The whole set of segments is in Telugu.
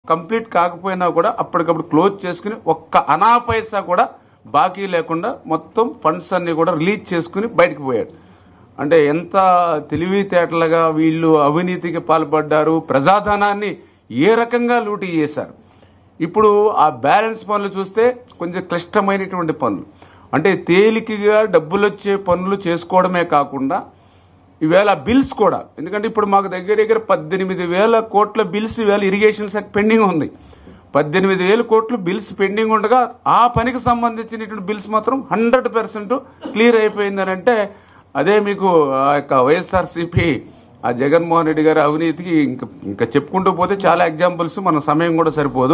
కంప్లీట్ కాకపోయినా కూడా అప్పటికప్పుడు క్లోజ్ చేసుకుని ఒక్క అనా పైసా కూడా బాకీ లేకుండా మొత్తం ఫండ్స్ అన్ని కూడా రిలీజ్ చేసుకుని బయటకు పోయాడు అంటే ఎంత తెలివితేటలుగా వీళ్ళు అవినీతికి పాల్పడ్డారు ప్రజాధనాన్ని ఏ రకంగా లూటీ చేశారు ఇప్పుడు ఆ బ్యాలెన్స్ పనులు చూస్తే కొంచెం క్లిష్టమైనటువంటి పనులు అంటే తేలికగా డబ్బులు వచ్చే పనులు చేసుకోవడమే కాకుండా ఈవేళ బిల్స్ కూడా ఎందుకంటే ఇప్పుడు మాకు దగ్గర దగ్గర పద్దెనిమిది వేల కోట్ల బిల్స్ ఈవేళ ఇరిగేషన్ సెట్ పెండింగ్ ఉంది పద్దెనిమిది వేల కోట్లు బిల్స్ పెండింగ్ ఉండగా ఆ పనికి సంబంధించినటువంటి బిల్స్ మాత్రం హండ్రెడ్ పర్సెంట్ క్లియర్ అయిపోయిందని అంటే అదే మీకు ఆ యొక్క వైఎస్ఆర్సీపీ ఆ జగన్మోహన్ రెడ్డి గారి అవినీతికి ఇంకా ఇంకా చెప్పుకుంటూ పోతే చాలా ఎగ్జాంపుల్స్ మన సమయం కూడా సరిపోదు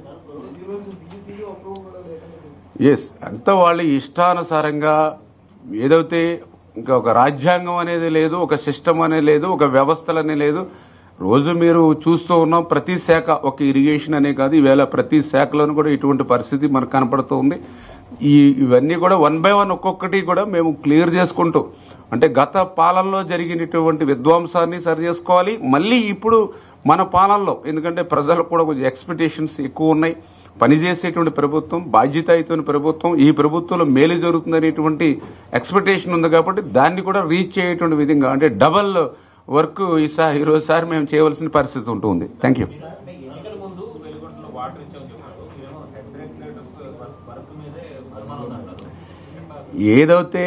ఎస్ అంతా వాళ్ళు ఇష్టానుసారంగా ఏదైతే ఇంకా ఒక రాజ్యాంగం అనేది లేదు ఒక సిస్టమ్ అనేది లేదు ఒక వ్యవస్థలు అనేది లేదు రోజు మీరు చూస్తూ ఉన్నాం ప్రతి శాఖ ఒక ఇరిగేషన్ అనే కాదు ఈవేళ ప్రతి శాఖలోనూ కూడా ఇటువంటి పరిస్థితి మనకు కనపడుతూ ఉంది ఈ ఇవన్నీ కూడా వన్ బై వన్ ఒక్కొక్కటి కూడా మేము క్లియర్ చేసుకుంటూ అంటే గత పాలనలో జరిగినటువంటి విధ్వంసాన్ని సరి చేసుకోవాలి మళ్ళీ ఇప్పుడు మన పాలనలో ఎందుకంటే ప్రజలకు కూడా కొంచెం ఎక్స్పెక్టేషన్స్ ఎక్కువ ఉన్నాయి పనిచేసేటువంటి ప్రభుత్వం బాధ్యతాయుతమైన ప్రభుత్వం ఈ ప్రభుత్వంలో మేలు జరుగుతుందనేటువంటి ఎక్స్పెక్టేషన్ ఉంది కాబట్టి దాన్ని కూడా రీచ్ అయ్యేటువంటి విధంగా అంటే డబల్ వర్క్ ఈసారి ఈరోజుసారి మేము చేయవలసిన పరిస్థితి ఉంటుంది థ్యాంక్ యూ అంటే ఎన్నికల ముందు వెలుగొండలో వాటర్ ఇచ్చామని చెప్పారు మీరేమో హెడ్ రెగ్యులేటర్స్ వర్క్ మీదే అనుమానం ఉందంటారు ఏదైతే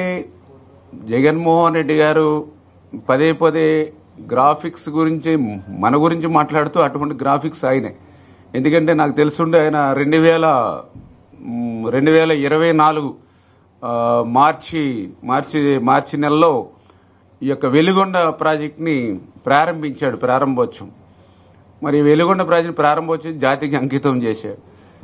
జగన్మోహన్ రెడ్డి గారు పదే పదే గ్రాఫిక్స్ గురించి మన గురించి మాట్లాడుతూ అటువంటి గ్రాఫిక్స్ ఆయనే ఎందుకంటే నాకు తెలుసుండే ఆయన రెండు వేల మ్, రెండు వేల ఇరవై నాలుగు ఆ, మార్చి మార్చి మార్చి నెలలో ఈ యొక్క వెలుగొండ ప్రాజెక్ట్ని ప్రారంభించాడు ప్రారంభోత్సవం మరి వెలుగొండ ప్రాజెక్ట్ ప్రారంభోత్సవం జాతికి అంకితం చేశాడు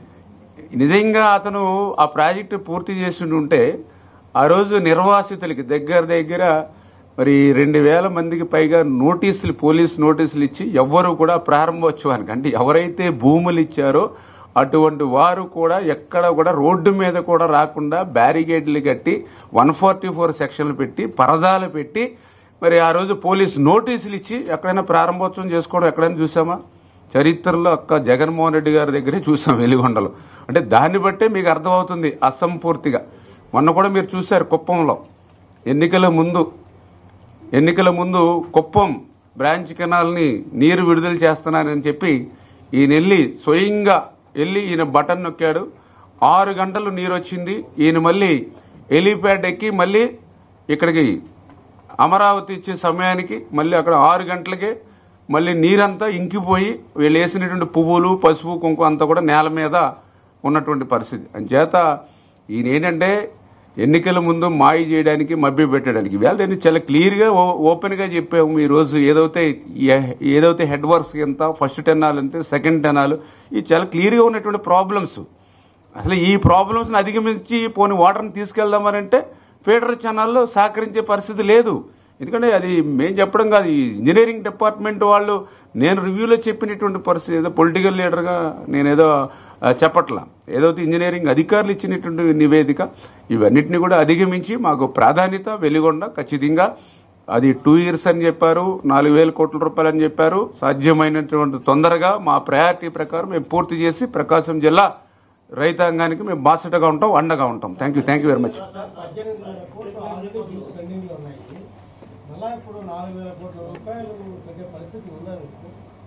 నిజంగా అతను ఆ ప్రాజెక్టు పూర్తి చేసి ఉంటే ఆ రోజు నిర్వాసితులకి దగ్గర దగ్గర మరి రెండు వేల మందికి పైగా నోటీసులు పోలీస్ నోటీసులు ఇచ్చి ఎవ్వరూ కూడా ప్రారంభోత్సవానికి అంటే ఎవరైతే భూములు ఇచ్చారో అటువంటి వారు కూడా ఎక్కడ కూడా రోడ్డు మీద కూడా రాకుండా బ్యారిగేడ్లు కట్టి వన్ ఫార్టీ ఫోర్ సెక్షన్లు పెట్టి పరదాలు పెట్టి మరి ఆ రోజు పోలీస్ నోటీసులు ఇచ్చి ఎక్కడైనా ప్రారంభోత్సవం చేసుకోవడం ఎక్కడైనా చూసామా చరిత్రలో అక్క జగన్మోహన్ రెడ్డి గారి దగ్గరే చూసాం వెలిగొండలో అంటే దాన్ని బట్టే మీకు అర్థమవుతుంది అసంపూర్తిగా మొన్న కూడా మీరు చూశారు కుప్పంలో ఎన్నికల ముందు ఎన్నికల ముందు కుప్పం బ్రాంచ్ కెనాల్ని నీరు విడుదల చేస్తున్నానని చెప్పి ఈయన వెళ్ళి స్వయంగా వెళ్ళి ఈయన బటన్ నొక్కాడు ఆరు గంటలు నీరు వచ్చింది ఈయన మళ్ళీ ఎలిప్యాడ్ ఎక్కి మళ్ళీ ఇక్కడికి అమరావతి ఇచ్చే సమయానికి మళ్ళీ అక్కడ ఆరు గంటలకే మళ్ళీ నీరంతా ఇంకిపోయి వీళ్ళు వేసినటువంటి పువ్వులు పసుపు కుంకుమ అంతా కూడా నేల మీద ఉన్నటువంటి పరిస్థితి అంచేత ఈయన ఏంటంటే ఎన్నికల ముందు మాయ చేయడానికి మభ్య పెట్టడానికి ఇవాళ నేను చాలా క్లియర్గా ఓపెన్గా చెప్పాము ఈ రోజు ఏదైతే ఈ- ఏదైతే హెడ్ వర్క్స్ ఎంత ఫస్ట్ టెన్నాలు అంటే సెకండ్ టెన్నాలు ఇది చాలా క్లియర్గా ఉన్నటువంటి ప్రాబ్లమ్స్ అసలు ఈ ప్రాబ్లమ్స్ని అధిగమించి పోని వాటర్ని తీసుకెళ్దామనంటే ఫీడర్ ఛానల్లో సహకరించే పరిస్థితి లేదు ఎందుకంటే అది మేము చెప్పడం కాదు ఈ ఇంజనీరింగ్ డిపార్ట్మెంట్ వాళ్ళు నేను రివ్యూలో చెప్పినటువంటి పరిస్థితి ఏదో పొలిటికల్ లీడర్గా నేనేదో ఆ, చెప్పట్లా ఏదైతే ఇంజనీరింగ్ అధికారులు ఇచ్చినటువంటి నివేదిక ఇవన్నిటిని కూడా అధిగమించి మాకు ప్రాధాన్యత వెలిగొండ ఖచ్చితంగా అది టూ ఇయర్స్ అని చెప్పారు నాలుగు వేల కోట్ల రూపాయలు అని చెప్పారు సాధ్యమైనటువంటి తొందరగా మా ప్రయారిటీ ప్రకారం మేము పూర్తి చేసి ప్రకాశం జిల్లా రైతాంగానికి మేము బాసటగా ఉంటాం అండగా ఉంటాం thank you thank you very much పద్దెనిమిది వేల కోట్లు ఆల్రెడీ బిల్స్ పెండింగ్ లో ఉన్నాయి మళ్ళా ఇప్పుడు నాలుగు వేల కోట్ల రూపాయలు పెట్టే పరిస్థితి ఉందా మీకు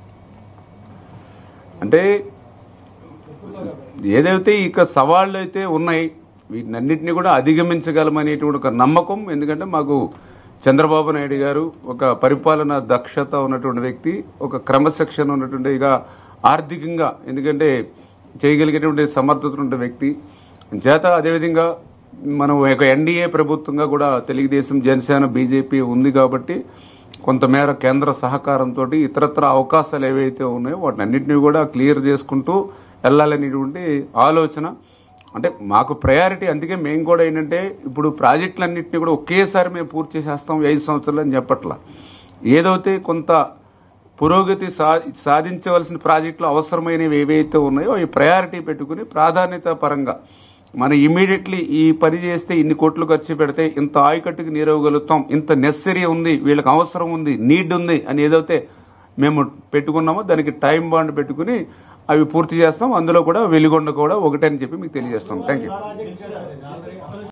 అంటే ఏదైతే ఇక సవాళ్ళు అయితే ఉన్నాయి వీటినన్నింటినీ కూడా అధిగమించగలమనేటువంటి ఒక నమ్మకం ఎందుకంటే మాకు చంద్రబాబు నాయుడు గారు ఒక పరిపాలన దక్షత ఉన్నటువంటి వ్యక్తి ఒక క్రమశిక్షణ ఉన్నటువంటి ఇక ఆర్థికంగా ఎందుకంటే చేయగలిగేటువంటి సమర్థత ఉన్న వ్యక్తి చేత అదేవిధంగా మనం ఒక ఎన్డీఏ ప్రభుత్వంగా కూడా తెలుగుదేశం జనసేన బీజేపీ ఉంది కాబట్టి కొంతమేర కేంద్ర సహకారంతో ఇతరత్ర అవకాశాలు ఏవైతే ఉన్నాయో వాటిని అన్నింటినీ కూడా క్లియర్ చేసుకుంటూ వెళ్ళాలనేటువంటి ఆలోచన అంటే మాకు ప్రయారిటీ అందుకే మేము కూడా ఏంటంటే ఇప్పుడు ప్రాజెక్టులన్నింటినీ కూడా ఒకేసారి మేము పూర్తి చేసేస్తాం ఐదు సంవత్సరాలు అని చెప్పట్లా ఏదైతే కొంత పురోగతి సా సాధించవలసిన ప్రాజెక్టులు అవసరమైనవి ఏవైతే ఉన్నాయో అవి ప్రయారిటీ పెట్టుకుని ప్రాధాన్యత పరంగా మనం ఇమీడియట్లీ ఈ పని చేస్తే ఇన్ని కోట్లు ఖర్చు పెడితే ఇంత ఆయకట్టుకు నీరవగలుగుతాం ఇంత నెసరీ ఉంది వీళ్ళకి అవసరం ఉంది నీడ్ ఉంది అని ఏదైతే మేము పెట్టుకున్నామో దానికి టైం బాండ్ పెట్టుకుని అవి పూర్తి చేస్తాం అందులో కూడా వెలిగొండ కూడా ఒకటే అని చెప్పి మీకు తెలియజేస్తాం థ్యాంక్ యూ ప్రాజెక్ట్ చేశారు.